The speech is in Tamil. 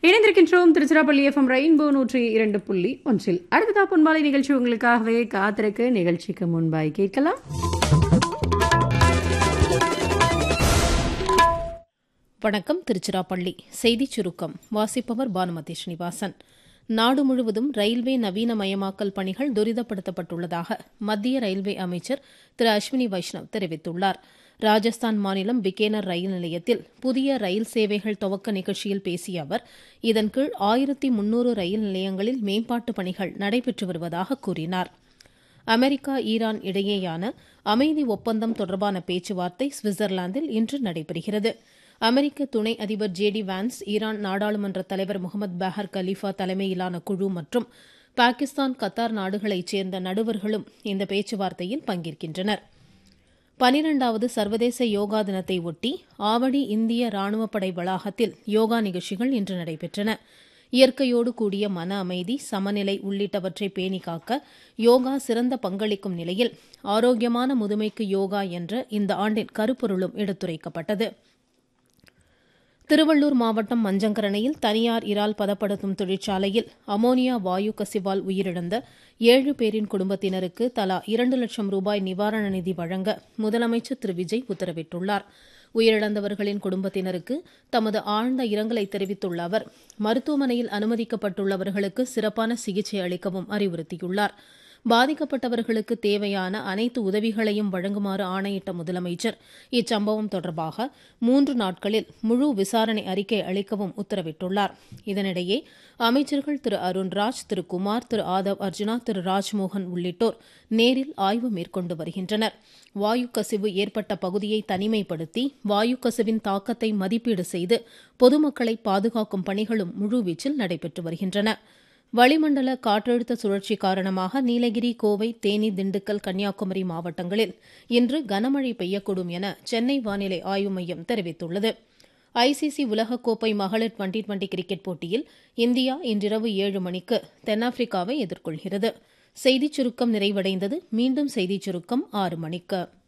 இணைந்திருக்கின்றோம் திருச்சிராப்பள்ளி எஃப்எம் ரெயின்போ நூற்றி இரண்டு புள்ளி ஒன்றில் அடுத்ததா பொன்பாலை நிகழ்ச்சி உங்களுக்காகவே காத்திருக்கு நிகழ்ச்சிக்கு முன்பாய் கேட்கலாம் வணக்கம் திருச்சிராப்பள்ளி செய்திச் சுருக்கம் வாசிப்பவர் பானுமதி ஸ்ரீனிவாசன் நாடு முழுவதும் ரயில்வே நவீனமயமாக்கல் பணிகள் துரிதப்படுத்தப்பட்டுள்ளதாக மத்திய ரயில்வே அமைச்சர் திரு அஸ்வினி வைஷ்ணவ் தெரிவித்துள்ளார் ராஜஸ்தான் மாநிலம் பிகேனர் ரயில் நிலையத்தில் புதிய ரயில் சேவைகள் துவக்க நிகழ்ச்சியில் பேசிய அவர் இதன் கீழ் ஆயிரத்தி முன்னூறு ரயில் நிலையங்களில் மேம்பாட்டு பணிகள் நடைபெற்று வருவதாக கூறினார் அமெரிக்கா ஈரான் இடையேயான அமைதி ஒப்பந்தம் தொடர்பான பேச்சுவார்த்தை சுவிட்சர்லாந்தில் இன்று நடைபெறுகிறது அமெரிக்க துணை அதிபர் ஜே டி வான்ஸ் ஈரான் நாடாளுமன்ற தலைவர் முகமது பஹர் கலீஃபா தலைமையிலான குழு மற்றும் பாகிஸ்தான் கத்தார் நாடுகளைச் சேர்ந்த நடுவர்களும் இந்த பேச்சுவார்த்தையில் பங்கேற்கின்றனர் பனிரெண்டாவது சர்வதேச யோகா தினத்தை ஒட்டி ஆவடி இந்திய ராணுவப்படை வளாகத்தில் யோகா நிகழ்ச்சிகள் இன்று நடைபெற்றன இயற்கையோடு கூடிய மன அமைதி சமநிலை உள்ளிட்டவற்றை பேணி காக்க யோகா சிறந்த பங்களிக்கும் நிலையில் ஆரோக்கியமான முதுமைக்கு யோகா என்ற இந்த ஆண்டின் கருப்பொருளும் எடுத்துரைக்கப்பட்டது திருவள்ளூர் மாவட்டம் மஞ்சங்கரணையில் தனியார் இறால் பதப்படுத்தும் தொழிற்சாலையில் அமோனியா வாயு கசிவால் உயிரிழந்த ஏழு பேரின் குடும்பத்தினருக்கு தலா இரண்டு லட்சம் ரூபாய் நிவாரண நிதி வழங்க முதலமைச்சர் திரு விஜய் உத்தரவிட்டுள்ளார் உயிரிழந்தவர்களின் குடும்பத்தினருக்கு தமது ஆழ்ந்த இரங்கலை தெரிவித்துள்ள அவர் மருத்துவமனையில் அனுமதிக்கப்பட்டுள்ளவர்களுக்கு சிறப்பான சிகிச்சை அளிக்கவும் அறிவுறுத்தியுள்ளார் பாதிக்கப்பட்டவர்களுக்கு தேவையான அனைத்து உதவிகளையும் வழங்குமாறு ஆணையிட்ட முதலமைச்சர் இச்சம்பவம் தொடர்பாக மூன்று நாட்களில் முழு விசாரணை அறிக்கை அளிக்கவும் உத்தரவிட்டுள்ளார் இதனிடையே அமைச்சர்கள் திரு அருண்ராஜ் திரு குமார் திரு ஆதவ் அர்ஜுனா திரு ராஜ்மோகன் உள்ளிட்டோர் நேரில் ஆய்வு மேற்கொண்டு வருகின்றனர் வாயு கசிவு ஏற்பட்ட பகுதியை தனிமைப்படுத்தி வாயு கசிவின் தாக்கத்தை மதிப்பீடு செய்து பொதுமக்களை பாதுகாக்கும் பணிகளும் முழுவீச்சில் நடைபெற்று வருகின்றன வளிமண்டல காற்றழுத்த சுழற்சி காரணமாக நீலகிரி கோவை தேனி திண்டுக்கல் கன்னியாகுமரி மாவட்டங்களில் இன்று கனமழை பெய்யக்கூடும் என சென்னை வானிலை ஆய்வு மையம் தெரிவித்துள்ளது ஐசிசி உலகக்கோப்பை மகளிர் டுவெண்டி டுவெண்டி கிரிக்கெட் போட்டியில் இந்தியா இன்றிரவு ஏழு மணிக்கு தென்னாப்பிரிக்காவை எதிர்கொள்கிறது செய்திச் சுருக்கம் நிறைவடைந்தது மீண்டும் செய்திச் சுருக்கம் ஆறு மணிக்கு